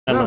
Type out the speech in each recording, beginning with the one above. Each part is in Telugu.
అన్న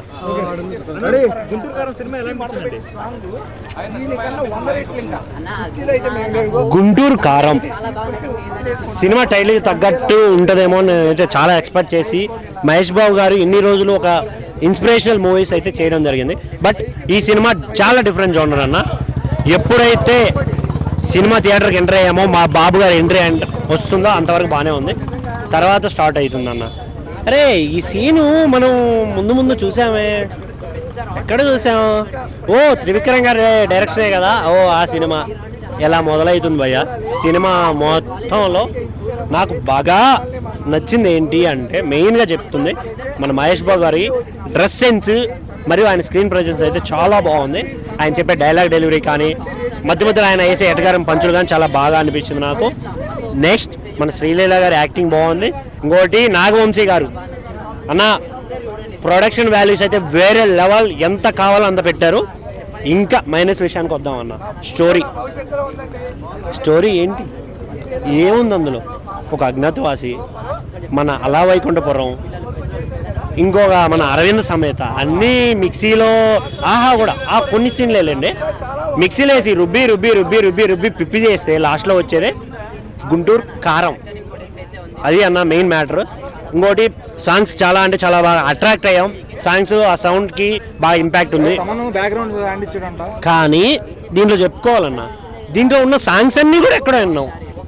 గుంటూరు కారం సినిమా టైటిల్ తగ్గట్టు ఉంటుందేమో అని నేనైతే చాలా ఎక్స్పెక్ట్ చేసి మహేష్ బాబు గారు ఇన్ని రోజులు ఒక ఇన్స్పిరేషనల్ మూవీస్ అయితే చేయడం జరిగింది బట్ ఈ సినిమా చాలా డిఫరెంట్ జోనర్ అన్న ఎప్పుడైతే సినిమా థియేటర్కి ఎంటర్ అయ్యామో మా బాబు గారు ఎంట్రీ వస్తుందో అంతవరకు బాగానే ఉంది తర్వాత స్టార్ట్ అవుతుందన్న అరే ఈ సీను మనం ముందు ముందు చూసామే ఎక్కడ చూసాం ఓ త్రివిక్రమ్ గారి డైరెక్షనే కదా ఓ ఆ సినిమా ఎలా మొదలవుతుంది భయ్య సినిమా మొత్తంలో నాకు బాగా నచ్చింది ఏంటి అంటే మెయిన్గా చెప్తుంది మన మహేష్ బాబు గారి డ్రెస్ సెన్స్ మరియు ఆయన స్క్రీన్ ప్రజెన్స్ అయితే చాలా బాగుంది ఆయన చెప్పే డైలాగ్ డెలివరీ కానీ మధ్య మధ్యలో ఆయన వేసే ఎటగారం పంచులు కానీ చాలా బాగా అనిపించింది నాకు నెక్స్ట్ మన శ్రీలీల గారి యాక్టింగ్ బాగుంది ఇంకోటి నాగవంశీ గారు అన్న ప్రొడక్షన్ వాల్యూస్ అయితే వేరే లెవెల్ ఎంత కావాలో అంత పెట్టారు ఇంకా మైనస్ విషయానికి వద్దాం అన్న స్టోరీ స్టోరీ ఏంటి ఏముంది అందులో ఒక అజ్ఞాతవాసి మన అలా వైకుంఠపురం ఇంకొక మన అరవింద్ సమేత అన్నీ మిక్సీలో ఆహా కూడా ఆ కొన్ని సీన్లేండి మిక్సీలో వేసి రుబ్బి రుబ్బి రుబ్బి రుబ్బి రుబ్బి పిప్పి చేస్తే లాస్ట్లో వచ్చేదే గుంటూరు కారం అది అన్న మెయిన్ మ్యాటర్ ఇంకోటి సాంగ్స్ చాలా అంటే చాలా బాగా అట్రాక్ట్ అయ్యాం సాంగ్స్ ఆ సౌండ్కి బాగా ఇంపాక్ట్ ఉంది తమను బ్యాక్గ్రౌండ్ హ్యాండ్ ఇచ్చాడంట కానీ దీంట్లో చెప్పుకోవాలన్నా దీంట్లో ఉన్న సాంగ్స్ అన్నీ కూడా ఎక్కడ విన్నాం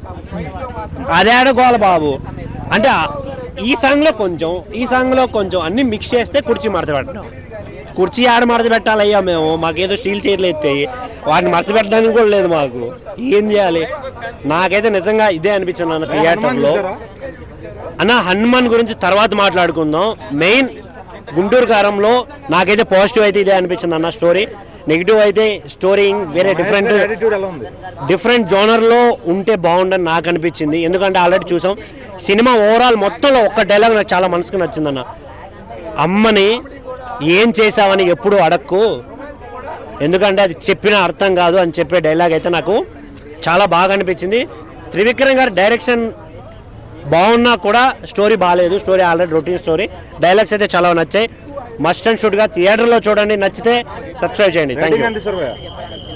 అదే ఆడుకోవాలి బాబు అంటే ఆ- ఈ సాంగ్లో కొంచెం ఈ సాంగ్లో కొంచెం అన్ని మిక్స్ చేస్తే కుర్చీ మడత పెట్టడం కుర్చీ ఆడ మడత పెట్టాలయ్యా మేము మాకేదో స్టీల్ చైర్లు ఎత్తాయి వాటిని మడత పెట్టడానికి కూడా లేదు మాకు ఏం చేయాలి నాకైతే నిజంగా ఇదే అనిపించింది అన్న థియేటర్లో అన్న హనుమాన్ గురించి తర్వాత మాట్లాడుకుందాం మెయిన్ గుంటూరు కారంలో నాకైతే పాజిటివ్ అయితే ఇదే అనిపించింది అన్న స్టోరీ నెగిటివ్ అయితే స్టోరీ వేరే డిఫరెంట్ యాటిట్యూడ్ ఎలా ఉంది డిఫరెంట్ జోనర్లో ఉంటే బాగుండని నాకు అనిపించింది ఎందుకంటే ఆల్రెడీ చూసాం సినిమా ఓవరాల్ మొత్తంలో ఒక్క డైలాగ్ నాకు చాలా మనసుకు నచ్చిందన్న అమ్మని ఏం చేసావని ఎప్పుడు అడక్కు ఎందుకంటే అది చెప్పిన అర్థం కాదు అని చెప్పే డైలాగ్ అయితే నాకు చాలా బాగా అనిపించింది త్రివిక్రమ్ గారి డైరెక్షన్ బాగున్నా కూడా స్టోరీ బాగాలేదు story already routine story dialogues అయితే చాలా నచ్చాయి మస్ట్ అండ్ షుడ్గా థియేటర్లో చూడండి నచ్చితే సబ్స్క్రైబ్ చేయండి థ్యాంక్ రేటింగ్ యూ ఎంత ఇస్తారు భయ్యా?